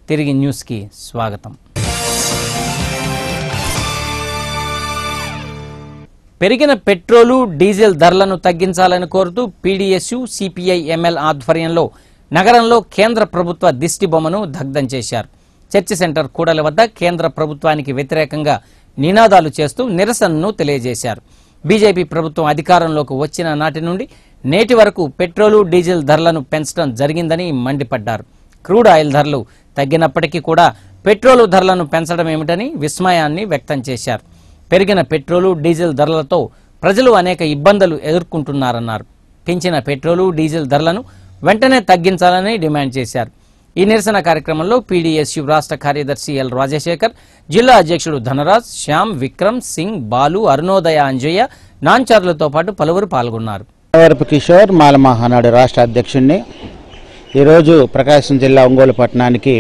తిరిగి న్యూస్కి స్వాగతం పెరిగిన పెట్రోలు డీజిల్ ధరలను తగ్గించాలని కోరుతూ పీడీఎస్యు సిపిఐ ఎంఎల్ ఆధ్వర్యంలో నగరంలో కేంద్ర ప్రభుత్వ దిష్టి బొమ్మను దగ్ధం చేశారు చర్చి సెంటర్ కూడలి వద్ద కేంద్ర ప్రభుత్వానికి వ్యతిరేకంగా నినాదాలు చేస్తూ నిరసనను తెలియజేశారు బీజేపీ ప్రభుత్వం అధికారంలోకి వచ్చిన నాటి నుండి నేటి వరకు పెట్రోలు డీజిల్ ధరలను పెంచడం జరిగిందని మండిపడ్డారు క్రూడ్ ఆయిల్ ధరలు తగ్గినప్పటికీ కూడా పెట్రోలు ధరలను పెంచడం ఏమిటని విస్మయాన్ని వ్యక్తం చేశారు పెరిగిన పెట్రోలు డీజిల్ ధరలతో ప్రజలు అనేక ఇబ్బందులు ఎదుర్కొంటున్నారన్నారు పెంచిన పెట్రోలు డీజిల్ ధరలను వెంటనే తగ్గించాలని డిమాండ్ చేశారు ఈ నిరసన కార్యక్రమంలో పీడీఎస్యు రాష్ట్ర కార్యదర్శి ఎల్ రాజశేఖర్ జిల్లా అధ్యక్షుడు ధనరాజ్ శ్యామ్ విక్రమ్ సింగ్ బాలు అరుణోదయ అంజయ్య నాంచార్లతో పాటు పలువురు పాల్గొన్నారు వరపు కిషోర్ మాల మహానాడు రాష్ట్ర అధ్యక్షుడిని ఈరోజు ప్రకాశం జిల్లా ఒంగోలు పట్టణానికి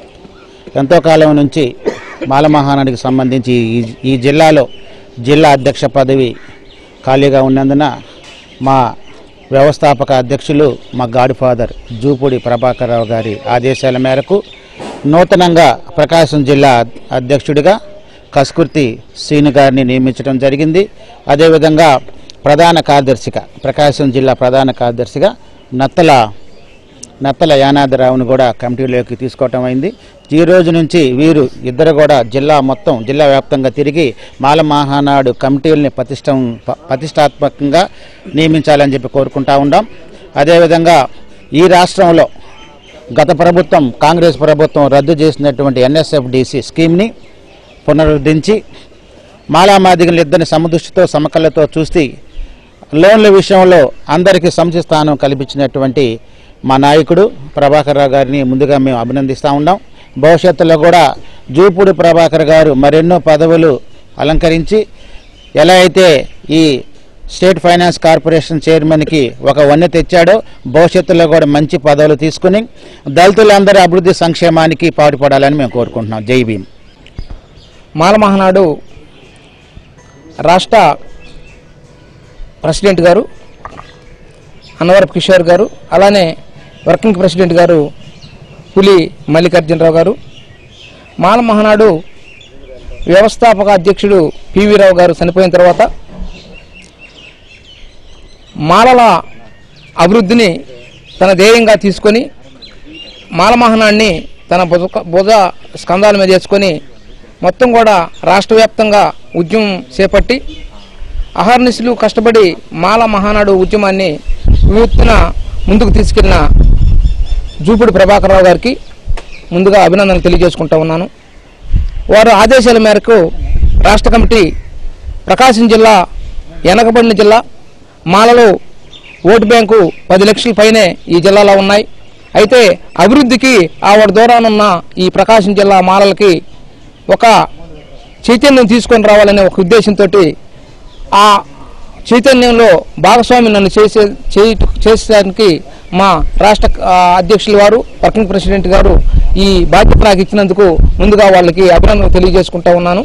ఎంతో కాలం నుంచి మాల మహానాడికి సంబంధించి ఈ ఈ జిల్లాలో జిల్లా అధ్యక్ష పదవి ఖాళీగా ఉన్నందున మా వ్యవస్థాపక అధ్యక్షులు మా గాడ్ ఫాదర్ జూపూడి ప్రభాకర్ రావు గారి ఆదేశాల మేరకు నూతనంగా ప్రకాశం జిల్లా అధ్యక్షుడిగా కస్కుర్తి సీను గారిని నియమించడం జరిగింది అదేవిధంగా ప్రధాన కార్యదర్శిగా ప్రకాశం జిల్లా ప్రధాన కార్యదర్శిగా నత్తల నత్తల యానాదిరావును కూడా కమిటీలోకి తీసుకోవటం అయింది ఈ రోజు నుంచి వీరు ఇద్దరు కూడా జిల్లా మొత్తం జిల్లా వ్యాప్తంగా తిరిగి మాల మహానాడు కమిటీలని ప్రతిష్టం ప- ప్రతిష్టాత్మకంగా నియమించాలని చెప్పి కోరుకుంటా ఉన్నాం అదేవిధంగా ఈ రాష్ట్రంలో గత ప్రభుత్వం కాంగ్రెస్ ప్రభుత్వం రద్దు చేసినటువంటి ఎన్ఎస్ఎఫ్డిసి స్కీమ్ని పునరుద్ధరించి మాలామాదిగలు ఇద్దరిని సమదృష్టితో సమకళ్ళతో చూసి లోన్ల విషయంలో అందరికీ సముచిత స్థానం కల్పించినటువంటి మా నాయకుడు ప్రభాకర్ రావు గారిని ముందుగా మేము అభినందిస్తూ ఉన్నాం భవిష్యత్తులో కూడా జూపూడి ప్రభాకర్ గారు మరెన్నో పదవులు అలంకరించి ఎలా అయితే ఈ స్టేట్ ఫైనాన్స్ కార్పొరేషన్ చైర్మన్కి ఒక వన్నె తెచ్చాడో భవిష్యత్తులో కూడా మంచి పదవులు తీసుకుని దళితులందరి అభివృద్ధి సంక్షేమానికి పాటుపడాలని మేము కోరుకుంటున్నాం జై భీమ్ మాల మహానాడు రాష్ట్ర ప్రెసిడెంట్ గారు అన్నవరపు కిషోర్ గారు అలానే వర్కింగ్ ప్రెసిడెంట్ గారు పులి మల్లికార్జునరావు గారు మాల మహానాడు వ్యవస్థాపక అధ్యక్షుడు పివి రావు గారు చనిపోయిన తర్వాత మాలల అభివృద్ధిని తన ధ్యేయంగా తీసుకొని మాల మహానాడిని తన భుజ భుజ స్కంధాల మీద వేసుకొని మొత్తం కూడా రాష్ట్ర వ్యాప్తంగా ఉద్యమం చేపట్టి అహర్నిశలు కష్టపడి మాల మహానాడు ఉద్యమాన్ని వినూత్న ముందుకు తీసుకెళ్లిన జూపుడి ప్రభాకరరావు గారికి ముందుగా అభినందనలు తెలియజేసుకుంటా ఉన్నాను వారు ఆదేశాల మేరకు రాష్ట్ర కమిటీ ప్రకాశం జిల్లా వెనకబడిన జిల్లా మాలలో ఓటు బ్యాంకు పది లక్షల పైనే ఈ జిల్లాలో ఉన్నాయి అయితే అభివృద్ధికి ఆవిడ దూరానున్న ఈ ప్రకాశం జిల్లా మాలలకి ఒక చైతన్యం తీసుకొని రావాలనే ఒక ఉద్దేశంతో ఆ చైతన్యంలో భాగస్వామి నన్ను చేసే చేయ- చేసేదానికి మా రాష్ట్ర ఆ, అధ్యక్షుల వారు వర్కింగ్ ప్రెసిడెంట్ గారు ఈ బాధ్యత నాకు ఇచ్చినందుకు ముందుగా వాళ్ళకి అభినందనలు తెలియజేసుకుంటా ఉన్నాను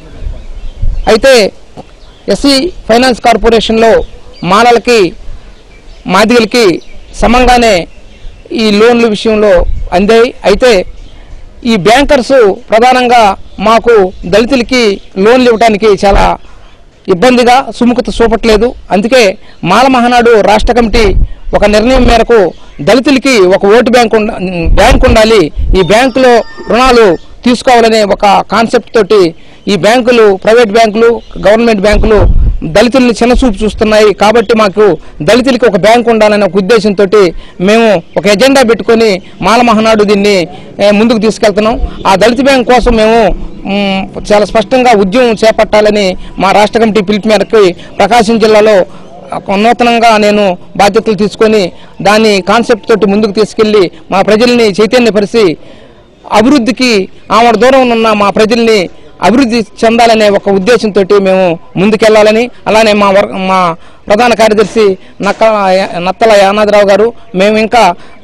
అయితే ఎస్సీ ఫైనాన్స్ కార్పొరేషన్లో మాలలకి మాదిగలకి సమంగానే ఈ లోన్ల విషయంలో అందాయి అయితే ఈ బ్యాంకర్స్ ప్రధానంగా మాకు దళితులకి లోన్లు ఇవ్వడానికి చాలా ఇబ్బందిగా సుముఖత చూపట్లేదు అందుకే మాల మహానాడు రాష్ట్ర కమిటీ ఒక నిర్ణయం మేరకు దళితులకి ఒక ఓటు బ్యాంక్ ఉండ బ్యాంక్ ఉండాలి ఈ బ్యాంకులో రుణాలు తీసుకోవాలనే ఒక కాన్సెప్ట్ తోటి ఈ బ్యాంకులు ప్రైవేట్ బ్యాంకులు గవర్నమెంట్ బ్యాంకులు దళితుల్ని చిన్నచూపు చూస్తున్నాయి కాబట్టి మాకు దళితులకి ఒక బ్యాంక్ ఉండాలనే ఒక ఉద్దేశంతో మేము ఒక ఎజెండా పెట్టుకొని మాల మహానాడు దీన్ని ఏ, ముందుకు తీసుకెళ్తున్నాం ఆ దళిత బ్యాంక్ కోసం మేము మ్, చాలా స్పష్టంగా ఉద్యమం చేపట్టాలని మా రాష్ట్ర కమిటీ పిలుపు మేరకు ప్రకాశం జిల్లాలో ఒక నూతనంగా నేను బాధ్యతలు తీసుకొని దాన్ని కాన్సెప్ట్ తోటి ముందుకు తీసుకెళ్లి మా ప్రజల్ని చైతన్యపరిచి అభివృద్ధికి ఆవిడ దూరం ఉన్న మా ప్రజల్ని అభివృద్ధి చెందాలనే ఒక ఉద్దేశంతో మేము ముందుకెళ్లాలని అలానే మా వర్ మా ప్రధాన కార్యదర్శి నక్క నత్తల యానాదిరావు గారు మేము ఇంకా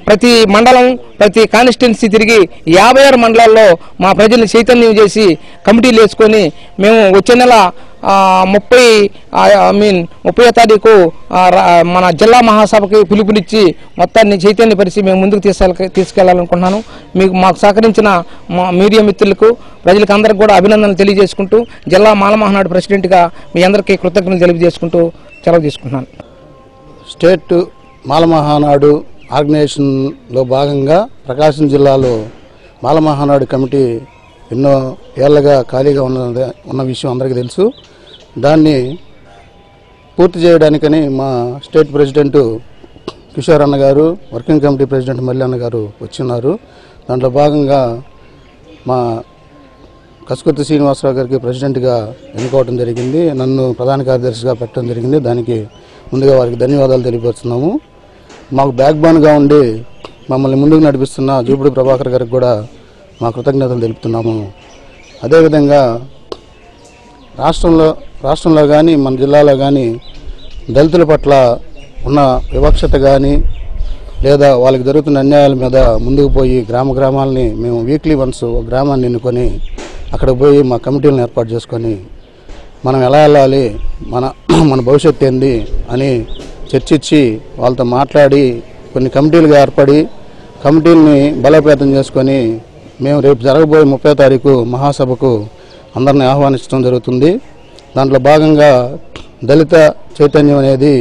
ప్రతి మండలం ప్రతి కాన్స్టిట్యున్సీ తిరిగి యాభై ఆరు మండలాల్లో మా ప్రజల్ని చైతన్యం చేసి కమిటీలు వేసుకొని మేము వచ్చే నెల ఆ, ముప్పై ఐ మీన్ ముప్పై తారీఖు ఆ, రా- మన జిల్లా మహాసభకి పిలుపునిచ్చి మొత్తాన్ని చైతన్యపరిచి మేము ముందుకు తీసుకెళ్ళ తీసుకెళ్లాలనుకుంటున్నాను మీకు మాకు సహకరించిన మా మీడియా మిత్రులకు ప్రజలకు అందరికి కూడా అభినందనలు తెలియజేసుకుంటూ జిల్లా మాలమహనాడు ప్రెసిడెంట్గా మీ అందరికీ కృతజ్ఞతలు తెలియజేసుకుంటూ సెలవు తీసుకుంటున్నాను స్టేట్ మాలమహానాడు ఆర్గనైజేషన్లో భాగంగా ప్రకాశం జిల్లాలో మాలమహానాడు కమిటీ ఎన్నో ఏళ్లగా ఖాళీగా ఉన్న ఉన్న విషయం అందరికీ తెలుసు దాన్ని పూర్తి చేయడానికని మా స్టేట్ ప్రెసిడెంట్ కిషోర్ అన్న గారు వర్కింగ్ కమిటీ ప్రెసిడెంట్ మల్లి అన్న గారు వచ్చిన్నారు దాంట్లో భాగంగా మా కసుకుర్తి శ్రీనివాసరావు గారికి ప్రెసిడెంట్గా ఎన్నుకోవడం జరిగింది నన్ను ప్రధాన కార్యదర్శిగా పెట్టడం జరిగింది దానికి ముందుగా వారికి ధన్యవాదాలు తెలియపరుస్తున్నాము మాకు బ్యాక్ బోన్గా ఉండి మమ్మల్ని ముందుకు నడిపిస్తున్న జూపుడు ప్రభాకర్ గారికి కూడా మా కృతజ్ఞతలు తెలుపుతున్నాము అదేవిధంగా రాష్ట్రంలో రాష్ట్రంలో కానీ మన జిల్లాలో కానీ దళితుల పట్ల ఉన్న వివక్షత కానీ లేదా వాళ్ళకి జరుగుతున్న అన్యాయాల మీద ముందుకు పోయి గ్రామ గ్రామాలని మేము వీక్లీ వన్స్ ఒక గ్రామాన్ని ఎన్నుకొని అక్కడ పోయి మా కమిటీలను ఏర్పాటు చేసుకొని మనం ఎలా వెళ్ళాలి మన మన భవిష్యత్తు ఏంది అని చర్చించి వాళ్ళతో మాట్లాడి కొన్ని కమిటీలుగా ఏర్పడి కమిటీలని బలోపేతం చేసుకొని మేము రేపు జరగబోయే ముప్పై తారీఖు మహాసభకు అందరిని ఆహ్వానించడం జరుగుతుంది దాంట్లో భాగంగా దళిత చైతన్యం అనేది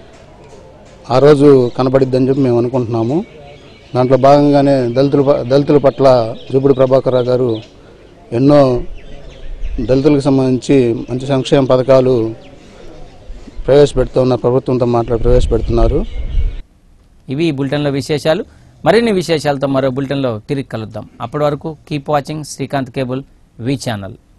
ఆ రోజు కనబడిద్దని చెప్పి మేము అనుకుంటున్నాము దాంట్లో భాగంగానే దళితుల ప- దళితుల పట్ల జుబుడి ప్రభాకర్ రావు గారు ఎన్నో దళితులకు సంబంధించి మంచి సంక్షేమ పథకాలు ప్రవేశపెడుతున్న ప్రభుత్వంతో మాట్లాడి ప్రవేశపెడుతున్నారు ఇవి ఈ బులెటిన్లో విశేషాలు మరిన్ని విశేషాలతో మరో బులెటిన్లో తిరిగి కలుద్దాం అప్పటి వరకు keep watching Srikanth cable V channel